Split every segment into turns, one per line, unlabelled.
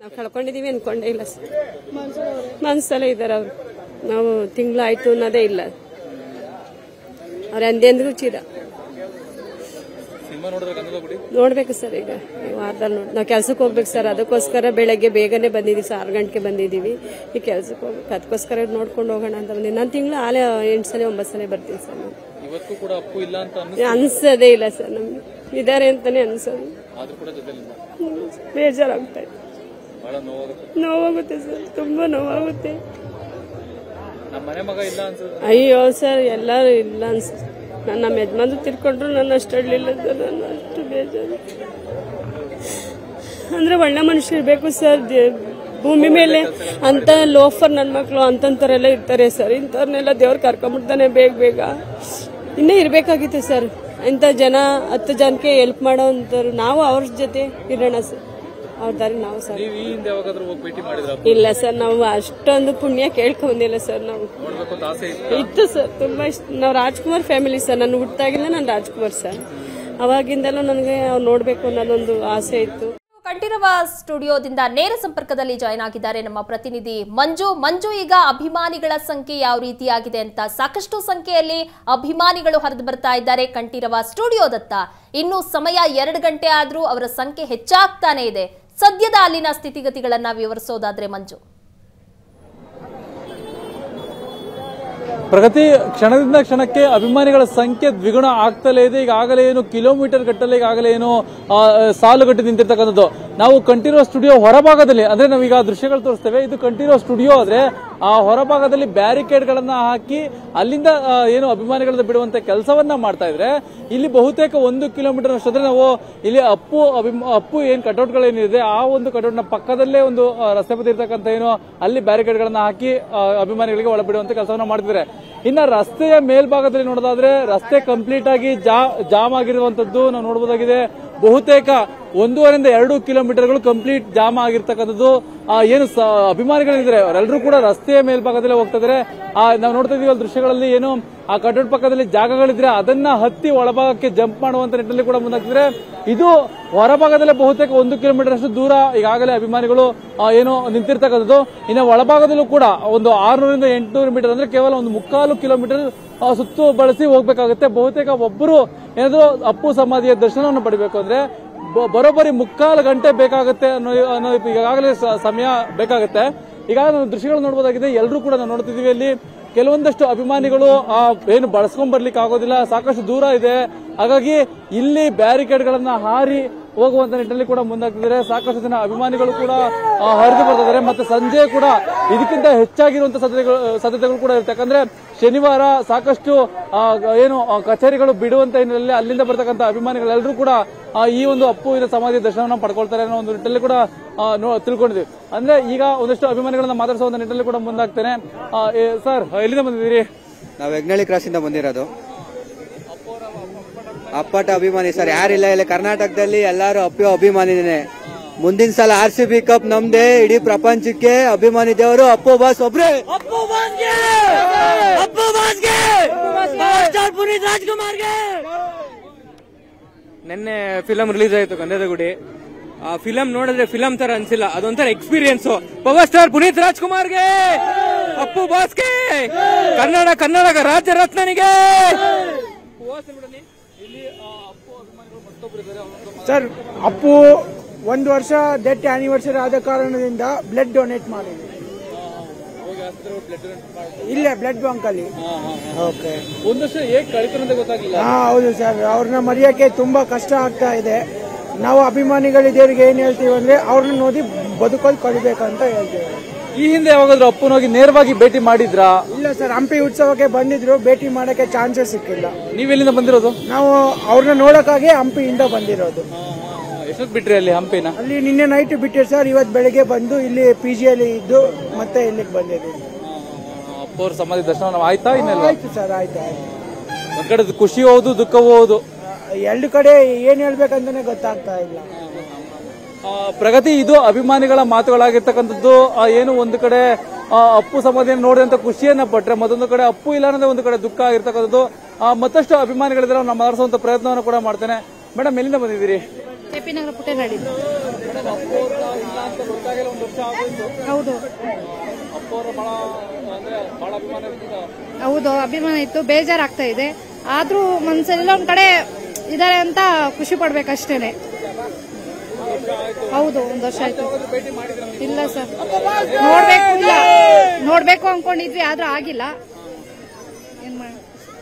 ನಾವು ಕಳ್ಕೊಂಡಿದೀವಿ ಅನ್ಕೊಂಡೇ ಇಲ್ಲ ಸರ್ ಮನ್ಸಲ್ಲೇ ಇದ್ದಾರೆ ಅವರು ನಾವು ತಿಂಗಳಾಯ್ತು ಅನ್ನೋದೇ ಇಲ್ಲ ಅವ್ರ ಎಂದೆಂದಿಗೂ ಚಿರ
ಸಿನಿಮಾ ನೋಡಿದ್ರೆ ಕನ್ನಡ ಬಿಡಿ
ನೋಡ್ಬೇಕು ಸರ್ ಈಗ ಈ ವಾರದಲ್ಲಿ ನೋಡಿ ನಾವು ಕೆಲ್ಸಕ್ಕೆ ಹೋಗ್ಬೇಕು ಸರ್ ಅದಕ್ಕೋಸ್ಕರ ಬೆಳಗ್ಗೆ ಬೇಗನೆ ಬಂದಿದ್ದೀವಿ ಸರ್ ಆರು ಗಂಟೆಗೆ ಬಂದಿದ್ದೀವಿ ಈ ಕೆಲ್ಸಕ್ಕೆ ಹೋಗ್ಬೇಕು ಅದಕ್ಕೋಸ್ಕರ ನೋಡ್ಕೊಂಡು ಹೋಗೋಣ ಅಂತ ಬಂದಿದ್ದೀನಿ ನಾನು ತಿಂಗಳು ಆಲೇ ಎಂಟು ಸಲ ಒಂಬತ್ತು ಸಲ ಬರ್ತೀನಿ ಸರ್ ನಾನು
ಇವತ್ತು ಕೂಡ ಅಪ್ಪು ಇಲ್ಲ ಅಂತ ಅನ್ನಿಸ್
ಅನ್ಸೋದೇ ಇಲ್ಲ ಸರ್ ನಮ್ಗೆ ಇದಾರೆ ಅಂತಾನೆ ಅನ್ಸೋದು
ಆದ್ರೂ ಕೂಡ ಜೊತೆಲಿಲ್ಲ
ಬೇಜಾರಾಗ್ತಾ ಇದೆ
ಬಹಳ ನೋವಾಗುತ್ತೆ
ನೋವಾಗುತ್ತೆ ಸರ್ ತುಂಬಾ ನೋವಾಗುತ್ತೆ
ನಮ್ಮ ಮನೆ ಮಗ ಇಲ್ಲ ಅನ್ಸುತ್ತೆ
ಅಯ್ಯೋ ಸರ್ ಎಲ್ಲರೂ ಇಲ್ಲ ಅನ್ಸುತ್ತೆ ನನ್ನ ನಮ್ಮ ಯಜಮಾನ್ರು ತಿರ್ಕೊಂಡ್ರು ನನ್ನ ಅಷ್ಟು ಅಡ್ಲಿಲ್ಲ ಸರ್ ನನ್ನ ಅಷ್ಟು ಬೇಜಾರು ಅಂದ್ರೆ ಒಳ್ಳೆ ಮನುಷ್ಯ ಇರಬೇಕು ಸರ್ ದೇ- ಭೂಮಿ ಮೇಲೆ ಅಂತ ಲೋಫರ್ ನನ್ನ ಮಕ್ಕಳು ಅಂತಂತರೆಲ್ಲ ಇರ್ತಾರೆ ಸರ್ ಇಂಥವ್ರನ್ನೆಲ್ಲ ದೇವ್ರು ಕರ್ಕೊಂಡ್ಬಿಡ್ತಾನೆ ಬೇಗ ಬೇಗ ಇನ್ನೇ ಇರಬೇಕಾಗಿತ್ತು ಸರ್ ಇಂಥ ಜನ ಹತ್ತು ಜನಕ್ಕೆ ಹೆಲ್ಪ್ ಮಾಡೋ ಅಂಥವ್ರು ನಾವು ಅವ್ರ ಜೊತೆ ಇರೋಣ ಸರ್ ಅವ್ರ ದಾರಿ ನಾವು ಸರ್
ನೀವು ಈ ಹಿಂದೆ ಯಾವಾಗಾದ್ರೂ ಹೋಗಿ ಭೇಟಿ ಮಾಡಿದ್ರ
ಇಲ್ಲ ಸರ್ ನಾವು ಅಷ್ಟೊಂದು ಪುಣ್ಯ ಕೇಳ್ಕೊಂಡಿಲ್ಲ ಸರ್ ನಾವು
ನೋಡ್ಬೇಕು ಅಂತ ಆಸೆ ಇತ್ತು
ಇತ್ತು ಸರ್ ತುಂಬಾ ಇಷ್ಟ ನಾವು ರಾಜ್ಕುಮಾರ್ ಫ್ಯಾಮಿಲಿ ಸರ್ ನಾನು ಹುಟ್ಟಾಗಿಂದ ನಾನು ರಾಜ್ಕುಮಾರ್ ಸರ್ ಅವಾಗಿಂದಲೂ ನನಗೆ ಅವ್ರು ನೋಡ್ಬೇಕು ಅನ್ನೋದೊಂದು ಆಸೆ ಇತ್ತು
ಕಂಠೀರವ ಸ್ಟುಡಿಯೋದಿಂದ ನೇರ ಸಂಪರ್ಕದಲ್ಲಿ ಜಾಯ್ನ್ ಆಗಿದ್ದಾರೆ ನಮ್ಮ ಪ್ರತಿನಿಧಿ ಮಂಜು ಮಂಜು ಈಗ ಅಭಿಮಾನಿಗಳ ಸಂಖ್ಯೆ ಯಾವ ರೀತಿಯಾಗಿದೆ ಅಂತ ಸಾಕಷ್ಟು ಸಂಖ್ಯೆಯಲ್ಲಿ ಅಭಿಮಾನಿಗಳು ಹರಿದು ಬರ್ತಾ ಇದ್ದಾರೆ ಕಂಠೀರವ ಸ್ಟುಡಿಯೋದತ್ತ ಇನ್ನು ಸಮಯ ಎರಡು ಗಂಟೆ ಆದ್ರೂ ಅವರ ಸಂಖ್ಯೆ ಹೆಚ್ಚಾಗ್ತಾನೆ ಇದೆ ಸದ್ಯದ ಅಲ್ಲಿನ ಸ್ಥಿತಿಗತಿಗಳನ್ನ ವಿವರಿಸೋದಾದ್ರೆ ಮಂಜು
ಪ್ರಗತಿ ಕ್ಷಣದಿಂದ ಕ್ಷಣಕ್ಕೆ ಅಭಿಮಾನಿಗಳ ಸಂಖ್ಯೆ ದ್ವಿಗುಣ ಆಗ್ತಲೇ ಇದೆ ಈಗಾಗಲೇ ಏನು ಕಿಲೋಮೀಟರ್ ಗಟ್ಟಲೆ ಈಗಾಗಲೇ ಏನು ಆ, ಸಾಲುಗಟ್ಟಿ ನಿಂತಿರ್ತಕ್ಕಂಥದ್ದು ನಾವು ಕಂಠೀರವ ಸ್ಟುಡಿಯೋ ಹೊರಭಾಗದಲ್ಲಿ ಅಂದ್ರೆ ನಾವೀಗ ದೃಶ್ಯಗಳು ತೋರಿಸ್ತೇವೆ ಇದು ಕಂಠೀರವ ಸ್ಟುಡಿಯೋ ಆದ್ರೆ ಆ ಹೊರಭಾಗದಲ್ಲಿ ಬ್ಯಾರಿಕೇಡ್ ಗಳನ್ನ ಹಾಕಿ ಅಲ್ಲಿಂದ ಆ, ಏನು ಅಭಿಮಾನಿಗಳನ್ನ ಬಿಡುವಂತ ಕೆಲಸವನ್ನ ಮಾಡ್ತಾ ಇದ್ರೆ ಇಲ್ಲಿ ಬಹುತೇಕ ಒಂದು ಕಿಲೋಮೀಟರ್ ಅಷ್ಟಾದ್ರೆ ನಾವು ಇಲ್ಲಿ ಅಪ್ಪು ಅಭಿಮ- ಅಪ್ಪು ಏನ್ ಕಟೌಟ್ ಗಳೇನಿದೆ ಆ ಒಂದು ಕಟೌಟ್ ನ ಪಕ್ಕದಲ್ಲೇ ಒಂದು ಆ, ರಸ್ತೆ ಬದಿ ಇರ್ತಕ್ಕಂಥ ಏನು ಅಲ್ಲಿ ಬ್ಯಾರಿಕೇಡ್ ಗಳನ್ನ ಹಾಕಿ ಆ, ಅಭಿಮಾನಿಗಳಿಗೆ ಒಳಬಿಡುವಂತ ಕೆಲಸವನ್ನ ಮಾಡ್ತಿದ್ದಾರೆ ಇನ್ನ ರಸ್ತೆಯ ಮೇಲ್ಭಾಗದಲ್ಲಿ ನೋಡೋದಾದ್ರೆ ರಸ್ತೆ ಕಂಪ್ಲೀಟ್ ಆಗಿ ಜಾ- ಜಾಮ್ ಆಗಿರುವಂತದ್ದು ನಾವು ನೋಡಬಹುದಾಗಿದೆ ಬಹುತೇಕ ಒಂದೂವರೆಯಿಂದ ಎರಡು ಕಿಲೋಮೀಟರ್ಗಳು ಕಂಪ್ಲೀಟ್ ಜಾಮ್ ಆಗಿರ್ತಕ್ಕಂಥದ್ದು ಆ, ಏನು ಸ- ಅಭಿಮಾನಿಗಳಿದ್ದಾರೆ ಅವರೆಲ್ಲರೂ ಕೂಡ ರಸ್ತೆಯ ಮೇಲ್ಭಾಗದಲ್ಲೇ ಹೋಗ್ತಾ ಇದ್ದಾರೆ ಆ, ನಾವು ನೋಡ್ತಾ ಇದೀವಿ ಅಲ್ಲಿ ದೃಶ್ಯಗಳಲ್ಲಿ ಏನು ಆ ಕಟ್ಟಡ ಪಕ್ಕದಲ್ಲಿ ಜಾಗಗಳಿದ್ರೆ ಅದನ್ನ ಹತ್ತಿ ಒಳಭಾಗಕ್ಕೆ ಜಂಪ್ ಮಾಡುವಂತ ನಿಟ್ಟಿನಲ್ಲಿ ಕೂಡ ಮುಂದಾಗ್ತಿದ್ರೆ ಇದು ಹೊರಭಾಗದಲ್ಲೇ ಬಹುತೇಕ ಒಂದು ಕಿಲೋಮೀಟರ್ ಅಷ್ಟು ದೂರ ಈಗಾಗಲೇ ಅಭಿಮಾನಿಗಳು ಆ, ಏನು ನಿಂತಿರ್ತಕ್ಕಂಥದ್ದು ಇನ್ನು ಒಳಭಾಗದಲ್ಲೂ ಕೂಡ ಒಂದು ಆರ್ನೂರಿಂದ ಎಂಟುನೂರು ಮೀಟರ್ ಅಂದ್ರೆ ಕೇವಲ ಒಂದು ಮುಕ್ಕಾಲು ಕಿಲೋಮೀಟರ್ ಆ, ಸುತ್ತು ಬಳಸಿ ಹೋಗ್ಬೇಕಾಗುತ್ತೆ ಬಹುತೇಕ ಒಬ್ಬರು ಏನಾದ್ರು ಅಪ್ಪು ಸಮಾಧಿಯ ದರ್ಶನವನ್ನು ಪಡಿಬೇಕು ಅಂದ್ರೆ ಬ- ಬರೋಬ್ಬರಿ ಮುಕ್ಕಾಲು ಗಂಟೆ ಬೇಕಾಗುತ್ತೆ ಅನ್ನೋ ಅನ್ನೋ ಈಗಾಗಲೇ ಸ- ಸಮಯ ಬೇಕಾಗುತ್ತೆ ಈಗಾಗಲೇ ನಾವು ದೃಶ್ಯಗಳು ನೋಡಬಹುದಾಗಿದೆ ಎಲ್ಲರೂ ಕೂಡ ನಾವು ನೋಡ್ತಿದೀವಿ ಅಲ್ಲಿ ಕೆಲವೊಂದಷ್ಟು ಅಭಿಮಾನಿಗಳು ಆ ಏನು ಬಳಸ್ಕೊಂಡ್ ಬರ್ಲಿಕ್ಕೆ ಆಗೋದಿಲ್ಲ ಸಾಕಷ್ಟು ದೂರ ಇದೆ ಹಾಗಾಗಿ ಇಲ್ಲಿ ಬ್ಯಾರಿಕೇಡ್ ಗಳನ್ನ ಹಾರಿ ಹೋಗುವಂತ ನಿಟ್ಟಿನಲ್ಲಿ ಕೂಡ ಮುಂದಾಗ್ತಿದ್ದಾರೆ ಸಾಕಷ್ಟು ಜನ ಅಭಿಮಾನಿಗಳು ಕೂಡ ಆ, ಹರಿದು ಬರ್ತಿದ್ದಾರೆ ಮತ್ತೆ ಸಂಜೆ ಕೂಡ ಇದಕ್ಕಿಂತ ಹೆಚ್ಚಾಗಿರುವಂತ ಸಾಧ್ಯತೆಗಳು ಸಾಧ್ಯತೆಗಳು ಕೂಡ ಇರುತ್ತೆ ಯಾಕಂದ್ರೆ ಶನಿವಾರ ಸಾಕಷ್ಟು ಆ, ಏನು ಆ, ಕಚೇರಿಗಳು ಬಿಡುವಂತ ಹಿನ್ನೆಲೆಯಲ್ಲಿ ಅಲ್ಲಿಂದ ಬರ್ತಕ್ಕಂಥ ಅಭಿಮಾನಿಗಳೆಲ್ಲರೂ ಕೂಡ ಆ, ಈ ಒಂದು ಅಪ್ಪು ಇದ ಸಮಾಧಿ ದರ್ಶನವನ್ನು ಪಡ್ಕೊಳ್ತಾರೆ ಅನ್ನೋ ಒಂದು ನಿಟ್ಟಿನಲ್ಲಿ ಕೂಡ ಆ, ನೋ- ತಿಳ್ಕೊಂಡಿದ್ವಿ ಅಂದ್ರೆ ಈಗ ಒಂದಷ್ಟು ಅಭಿಮಾನಿಗಳನ್ನ ಮಾತಾಡಿಸುವಂತ ನಿಟ್ಟಿನಲ್ಲಿ ಕೂಡ ಮುಂದಾಗ್ತೇನೆ ಆ, ಏ, ಸರ್ ಎಲ್ಲಿಂದ ಬಂದಿದ್ದೀರಿ
ನಾವು ಹೆಗ್ನಳ್ಳಿ ಕ್ರಾಸ್ ಇಂದ ಬಂದಿರೋದು ಅಪ್ಪಟ ಅಭಿಮಾನಿ ಸರ್ ಯಾರಿಲ್ಲ ಇಲ್ಲ ಕರ್ನಾಟಕದಲ್ಲಿ ಎಲ್ಲಾರು ಅಪ್ಪು ಅಭಿಮಾನಿನೇ ಮುಂದಿನ ಸಲ ಆರ್ ಸಿ ಬಿ ಕಪ್ ನಮ್ದೇ ಇಡೀ ಪ್ರಪಂಚಕ್ಕೆ ಅಭಿಮಾನಿ ದೇವರು ಅಪ್ಪು ಬಾಸ್ ಒಬ್ರೇ ಅಪ್ಪು ಬಾಸ್ಗೆ ಅಪ್ಪು ಬಾಸ್ಗೆ ಪುನೀತ್ ರಾಜ್ಕುಮಾರ್ಗೆ
ನಿನ್ನೆ ಫಿಲಂ ರಿಲೀಸ್ ಆಯ್ತು ಗಂಧದ ಗುಡಿ ಆ ಫಿಲಂ ನೋಡಿದ್ರೆ ಫಿಲಂ ತರ ಅನ್ಸಿಲ್ಲ ಅದೊಂಥರ ಎಕ್ಸ್ಪೀರಿಯನ್ಸ್ ಪವರ್ ಸ್ಟಾರ್ ಪುನೀತ್ ರಾಜ್ಕುಮಾರ್ಗೆ ಅಪ್ಪು ಬಾಸ್ಗೆ ಕನ್ನಡ ಕನ್ನಡ ರಾಜ್ಯ ರತ್ನನಿಗೆ
ಸರ್ ಅಪ್ಪು ಒಂದು ವರ್ಷ ಡೆತ್ ಆನಿವರ್ಸರಿ ಆದ ಕಾರಣದಿಂದ ಬ್ಲಡ್ ಡೊನೇಟ್ ಮಾಡಿದ್ವಿ ಇಲ್ಲೇ ಬ್ಲಡ್ ಬ್ಯಾಂಕ್ ಅಲ್ಲಿ ಓಕೆ
ಒಂದಷ್ಟು ಹೇಗೆ ಕಳಿತು ಅಂತ ಗೊತ್ತಾಗ್ಲಿಲ್ಲ
ಹಾ ಹೌದು ಸರ್ ಅವ್ರನ್ನ ಮರೆಯಕ್ಕೆ ತುಂಬಾ ಕಷ್ಟ ಆಗ್ತಾ ಇದೆ ನಾವು ಅಭಿಮಾನಿಗಳಿದ್ದೇವ್ರಿಗೆ ಏನ್ ಹೇಳ್ತೀವಿ ಅಂದ್ರೆ ಅವ್ರನ್ನ ನೋಡಿ ಬದುಕೋದು ಕಲಿಬೇಕಂತ ಹೇಳ್ತೀವಿ
ಈ ಹಿಂದೆ ಯಾವಾಗಾದ್ರೂ ಅಪ್ಪನೋಗಿ ನೇರವಾಗಿ ಭೇಟಿ ಮಾಡಿದ್ರಾ
ಇಲ್ಲ ಸರ್ ಹಂಪಿ ಉತ್ಸವಕ್ಕೆ ಬಂದಿದ್ರು ಭೇಟಿ ಮಾಡಕ್ಕೆ ಚಾನ್ಸಸ್ ಸಿಕ್ಕಿಲ್ಲ
ನೀವೆಲ್ಲಿಂದ ಬಂದಿರೋದು
ನಾವು ಅವ್ರನ್ನ ನೋಡಕ್ಕಾಗಿ ಹಂಪಿಯಿಂದ ಬಂದಿರೋದು
ಎಷ್ಟೊತ್ತು ಬಿಟ್ರಿ ಅಲ್ಲಿ ಹಂಪಿನ
ಅಲ್ಲಿ ನಿನ್ನೆ ನೈಟ್ ಬಿಟ್ಟಿರು ಸರ್ ಇವತ್ತು ಬೆಳಿಗ್ಗೆ ಬಂದು ಇಲ್ಲಿ ಪಿ ಜಿಯಲ್ಲಿ ಇದ್ದು ಮತ್ತೆ ಇಲ್ಲಿಗೆ ಬಂದಿದ್ದೀವಿ
ಅಪ್ಪವ್ರ ಸಮಾಧಿ ದರ್ಶನ ಆಯ್ತಾ ಇನ್ನೆಲ್ಲ
ಆಯ್ತು ಸರ್ ಆಯ್ತು ಆಯ್ತು
ಒಂದ್ ಕಡೆ ಖುಷಿ ಹೌದು ದುಃಖವೂ ಹೌದು
ಎರಡು ಕಡೆ ಏನ್ ಹೇಳ್ಬೇಕಂತಾನೆ ಗೊತ್ತಾಗ್ತಾ ಇಲ್ಲ
ಆ, ಪ್ರಗತಿ ಇದು ಅಭಿಮಾನಿಗಳ ಮಾತುಗಳಾಗಿರ್ತಕ್ಕಂಥದ್ದು ಆ, ಏನು ಒಂದು ಕಡೆ ಆ, ಅಪ್ಪು ಸಮಾಧಿಯನ್ನು ನೋಡಿದಂತ ಖುಷಿಯನ್ನ ಪಟ್ರೆ ಮತ್ತೊಂದು ಕಡೆ ಅಪ್ಪು ಇಲ್ಲ ಅನ್ನೋದೇ ಒಂದು ಕಡೆ ದುಃಖ ಆಗಿರ್ತಕ್ಕಂಥದ್ದು ಆ, ಮತ್ತಷ್ಟು ಅಭಿಮಾನಿಗಳಿದ್ರೆ ನಾವು ಮಾತಾಡಿಸುವಂತ ಪ್ರಯತ್ನವನ್ನು ಕೂಡ ಮಾಡ್ತೇನೆ ಮೇಡಮ್ ಎಲ್ಲಿಂದ ಬಂದಿದ್ದೀರಿ
ಕೆ ಪಿ ನಗರ ಪುಟ್ಟೇನಹಳ್ಳಿ ಹೌದು ಹೌದು ಅಭಿಮಾನ ಇತ್ತು ಬೇಜಾರಾಗ್ತಾ ಇದೆ ಆದ್ರೂ ಮನ್ಸೆಲ್ಲ ಒಂದ್ ಕಡೆ ಇದಾರೆ ಅಂತ ಖುಷಿ ಪಡ್ಬೇಕಷ್ಟೇನೆ ಹೌದು ಒಂದ್ ವರ್ಷ ಆಯ್ತು ಇಲ್ಲ ಸರ್ ನೋಡ್ಬೇಕು ಇಲ್ಲ ನೋಡ್ಬೇಕು ಅನ್ಕೊಂಡಿದ್ವಿ ಆದ್ರೂ ಆಗಿಲ್ಲ ಏನ್ ಮಾಡ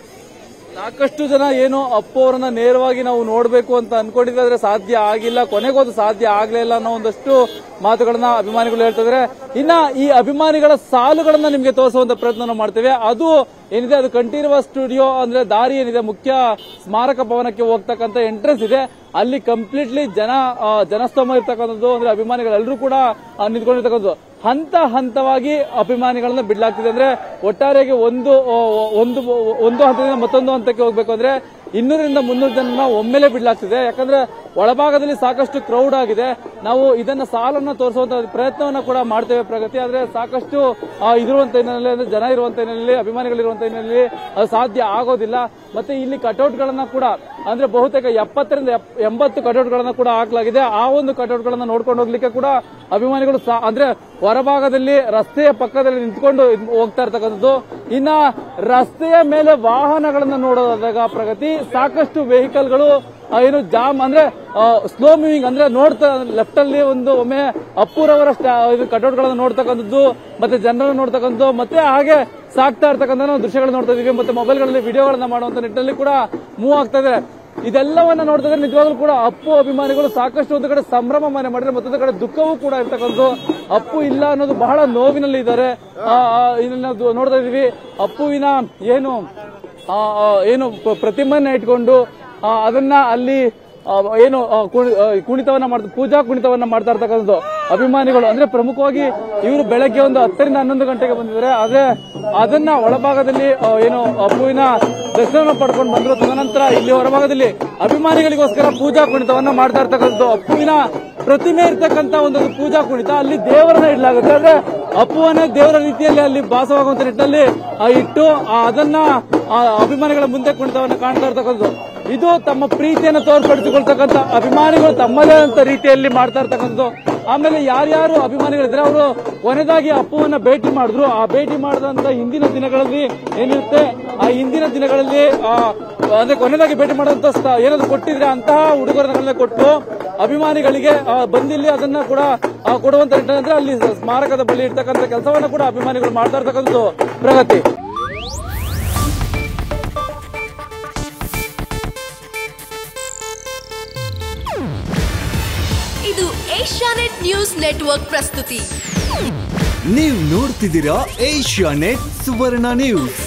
ಸಾಕಷ್ಟು ಜನ ಏನು ಅಪ್ಪು ಅವರನ್ನ ನೇರವಾಗಿ ನಾವು ನೋಡಬೇಕು ಅಂತ ಅನ್ಕೊಂಡಿದ್ರೆ ಆದ್ರೆ ಸಾಧ್ಯ ಆಗಿಲ್ಲ ಕೊನೆಗೋದು ಸಾಧ್ಯ ಆಗ್ಲೇ ಇಲ್ಲ ಅನ್ನೋ ಒಂದಷ್ಟು ಮಾತುಗಳನ್ನ ಅಭಿಮಾನಿಗಳು ಹೇಳ್ತಿದ್ರೆ ಇನ್ನ ಈ ಅಭಿಮಾನಿಗಳ ಸಾಲುಗಳನ್ನ ನಿಮ್ಗೆ ತೋರಿಸುವಂತ ಪ್ರಯತ್ನ ನಾವು ಮಾಡ್ತೇವೆ ಅದು ಏನಿದೆ ಅದು ಕಂಠೀರವ ಸ್ಟುಡಿಯೋ ಅಂದ್ರೆ ದಾರಿ ಏನಿದೆ ಮುಖ್ಯ ಸ್ಮಾರಕ ಭವನಕ್ಕೆ ಹೋಗ್ತಕ್ಕಂತ ಎಂಟ್ರೆನ್ಸ್ ಇದೆ ಅಲ್ಲಿ ಕಂಪ್ಲೀಟ್ಲಿ ಜನ ಆ, ಜನಸ್ತೋಮ ಇರ್ತಕ್ಕಂಥದ್ದು ಅಂದ್ರೆ ಅಭಿಮಾನಿಗಳೆಲ್ಲರೂ ಕೂಡ ಆ, ನಿಂತ್ಕೊಂಡಿರ್ತಕ್ಕಂಥದ್ದು ಹಂತ ಹಂತವಾಗಿ ಅಭಿಮಾನಿಗಳನ್ನ ಬಿಡ್ಲಾಗ್ತಿದೆ ಅಂದ್ರೆ ಒಟ್ಟಾರೆಯಾಗಿ ಒಂದು ಆ, ಒಂದು ಒಂದು ಹಂತದಿಂದ ಮತ್ತೊಂದು ಹಂತಕ್ಕೆ ಹೋಗ್ಬೇಕು ಅಂದ್ರೆ ಇನ್ನೂರಿಂದ ಮುನ್ನೂರು ಜನ ಒಮ್ಮೆಲೆ ಬಿಡ್ಲಾಗ್ತಿದೆ ಯಾಕಂದ್ರೆ ಒಳಭಾಗದಲ್ಲಿ ಸಾಕಷ್ಟು ಕ್ರೌಡ್ ಆಗಿದೆ ನಾವು ಇದನ್ನ ಸಾಲನ್ನ ತೋರಿಸುವಂತ ಪ್ರಯತ್ನವನ್ನ ಕೂಡ ಮಾಡ್ತೇವೆ ಪ್ರಗತಿ ಆದ್ರೆ ಸಾಕಷ್ಟು ಆ, ಇರುವಂತ ಹಿನ್ನೆಲೆಯಲ್ಲಿ ಅಂದ್ರೆ ಜನ ಇರುವಂತ ಹಿನ್ನೆಲೆಯಲ್ಲಿ ಅಭಿಮಾನಿಗಳಿರುವಂತ ಹಿನ್ನೆಲೆಯಲ್ಲಿ ಅದು ಸಾಧ್ಯ ಆಗೋದಿಲ್ಲ ಮತ್ತೆ ಇಲ್ಲಿ ಕಟೌಟ್ ಗಳನ್ನ ಕೂಡ ಅಂದ್ರೆ ಬಹುತೇಕ ಎಪ್ಪತ್ತರಿಂದ ಎಪ್- ಎಂಬತ್ತು ಕಟೌಟ್ ಗಳನ್ನ ಕೂಡ ಹಾಕಲಾಗಿದೆ ಆ ಒಂದು ಕಟೌಟ್ ಗಳನ್ನ ನೋಡ್ಕೊಂಡು ಹೋಗ್ಲಿಕ್ಕೆ ಕೂಡ ಅಭಿಮಾನಿಗಳು ಸಾ- ಅಂದ್ರೆ ಹೊರಭಾಗದಲ್ಲಿ ರಸ್ತೆಯ ಪಕ್ಕದಲ್ಲಿ ನಿಂತ್ಕೊಂಡು ಇದ್- ಹೋಗ್ತಾ ಇರ್ತಕ್ಕಂಥದ್ದು ಇನ್ನ ರಸ್ತೆಯ ಮೇಲೆ ವಾಹನಗಳನ್ನ ನೋಡೋದಾಗ ಪ್ರಗತಿ ಸಾಕಷ್ಟು ವೆಹಿಕಲ್ಗಳು ಆ, ಏನು ಜಾಮ್ ಅಂದ್ರೆ ಸ್ಲೋ ಮೂವಿಂಗ್ ಅಂದ್ರೆ ನೋಡ್ತಾ ಲೆಫ್ಟ್ ಅಲ್ಲಿ ಒಂದು ಒಮ್ಮೆ ಅಪ್ಪೂರವರ ಕಟೌಟ್ ಗಳನ್ನ ನೋಡ್ತಕ್ಕಂಥದ್ದು ಮತ್ತೆ ಜನರನ್ನ ನೋಡ್ತಕ್ಕಂಥದ್ದು ಮತ್ತೆ ಹಾಗೆ ಸಾಕ್ತಾ ಇರ್ತಕ್ಕಂಥ ನಾವು ದೃಶ್ಯಗಳನ್ನ ನೋಡ್ತಾ ಇದೀವಿ ಮತ್ತೆ ಮೊಬೈಲ್ಗಳಲ್ಲಿ ವಿಡಿಯೋಗಳನ್ನ ಮಾಡುವಂತ ನಿಟ್ಟಿನಲ್ಲಿ ಕೂಡ ಮೂವ್ ಆಗ್ತಾ ಇದೆ ಇದೆಲ್ಲವನ್ನ ನೋಡ್ತಾ ಇದ್ರೆ ನಿಜವಾಗ್ಲೂ ಕೂಡ ಅಪ್ಪು ಅಭಿಮಾನಿಗಳು ಸಾಕಷ್ಟು ಒಂದು ಕಡೆ ಸಂಭ್ರಮ ಮನೆ ಮಾಡಿದ್ರೆ ಮತ್ತೊಂದು ಕಡೆ ದುಃಖವೂ ಕೂಡ ಇರ್ತಕ್ಕಂಥದ್ದು ಅಪ್ಪು ಇಲ್ಲ ಅನ್ನೋದು ಬಹಳ ನೋವಿನಲ್ಲಿ ಇದ್ದಾರೆ ಆ, ಆ, ಇದನ್ನ ನಾವು ನೋಡ್ತಾ ಇದೀವಿ ಅಪ್ಪುವಿನ ಏನು ಆ, ಆ, ಏನು ಪ- ಪ್ರತಿಮೆಯನ್ನ ಇಟ್ಕೊಂಡು ಆ, ಅದನ್ನ ಅಲ್ಲಿ ಆ, ಏನು ಆ, ಕುಣಿ- ಆ, ಕುಣಿತವನ್ನ ಮಾಡ್ತಾ ಪೂಜಾ ಕುಣಿತವನ್ನ ಮಾಡ್ತಾ ಇರ್ತಕ್ಕಂಥದ್ದು ಅಭಿಮಾನಿಗಳು ಅಂದ್ರೆ ಪ್ರಮುಖವಾಗಿ ಇವರು ಬೆಳಗ್ಗೆ ಒಂದು ಹತ್ತರಿಂದ ಹನ್ನೊಂದು ಗಂಟೆಗೆ ಬಂದಿದ್ದಾರೆ ಆದ್ರೆ ಅದನ್ನ ಒಳಭಾಗದಲ್ಲಿ ಆ, ಏನು ಅಪ್ಪುವಿನ ದರ್ಶನ ಪಡ್ಕೊಂಡು ಬಂದ್ರು ತದನಂತರ ಇಲ್ಲಿ ಹೊರಭಾಗದಲ್ಲಿ ಅಭಿಮಾನಿಗಳಿಗೋಸ್ಕರ ಪೂಜಾ ಕುಣಿತವನ್ನ ಮಾಡ್ತಾ ಇರ್ತಕ್ಕಂಥದ್ದು ಅಪ್ಪುವಿನ ಪ್ರತಿಮೆ ಇರ್ತಕ್ಕಂತ ಒಂದು ಪೂಜಾ ಕುಣಿತ ಅಲ್ಲಿ ದೇವರನ್ನ ಇಡಲಾಗುತ್ತೆ ಅಂದ್ರೆ ಅಪ್ಪುವನ್ನೇ ದೇವರ ರೀತಿಯಲ್ಲಿ ಅಲ್ಲಿ ಭಾಸವಾಗುವಂತ ನಿಟ್ಟಿನಲ್ಲಿ ಆ, ಇಟ್ಟು ಆ, ಅದನ್ನ ಆ, ಅಭಿಮಾನಿಗಳ ಮುಂದೆ ಕುಣಿತವನ್ನ ಕಾಣ್ತಾ ಇರ್ತಕ್ಕಂಥದ್ದು ಇದು ತಮ್ಮ ಪ್ರೀತಿಯನ್ನು ತೋರ್ಪಡಿಸಿಕೊಳ್ತಕ್ಕಂಥ ಅಭಿಮಾನಿಗಳು ತಮ್ಮದೇ ಆದಂತ ರೀತಿಯಲ್ಲಿ ಮಾಡ್ತಾ ಇರ್ತಕ್ಕಂಥದ್ದು ಆಮೇಲೆ ಯಾರ್ಯಾರು ಅಭಿಮಾನಿಗಳಿದ್ರೆ ಅವರು ಕೊನೆದಾಗಿ ಅಪ್ಪುವನ್ನ ಭೇಟಿ ಮಾಡಿದ್ರು ಆ ಭೇಟಿ ಮಾಡಿದಂತ ಹಿಂದಿನ ದಿನಗಳಲ್ಲಿ ಏನಿರುತ್ತೆ ಆ ಹಿಂದಿನ ದಿನಗಳಲ್ಲಿ ಆ, ಅಂದ್ರೆ ಕೊನೆದಾಗಿ ಭೇಟಿ ಮಾಡುವಂತ ಸ್ಥ- ಏನಾದ್ರು ಕೊಟ್ಟಿದ್ರೆ ಅಂತಹ ಉಡುಗೊರೆಗಳನ್ನ ಕೊಟ್ಟು ಅಭಿಮಾನಿಗಳಿಗೆ ಆ, ಬಂದಿಲ್ಲಿ ಅದನ್ನ ಕೂಡ ಆ, ಕೊಡುವಂತ ನಿಟ್ಟಿನಲ್ಲಿ ಅಂದ್ರೆ ಅಲ್ಲಿ ಸ್ಮಾರಕದ ಬಳಿ ಇರ್ತಕ್ಕಂಥ ಕೆಲಸವನ್ನ ಕೂಡ ಅಭಿಮಾನಿಗಳು ಮಾಡ್ತಾ ಇರ್ತಕ್ಕಂಥದ್ದು ಪ್ರಗತಿ
ಇದು ಏಷ್ಯಾನೆಟ್ ನ್ಯೂಸ್ ನೆಟ್ವರ್ಕ್ ಪ್ರಸ್ತುತಿ
ನೀವು ನೋಡ್ತಿದ್ದೀರಾ ಏಷ್ಯಾ ನೆಟ್ ಸುವರ್ಣ ನ್ಯೂಸ್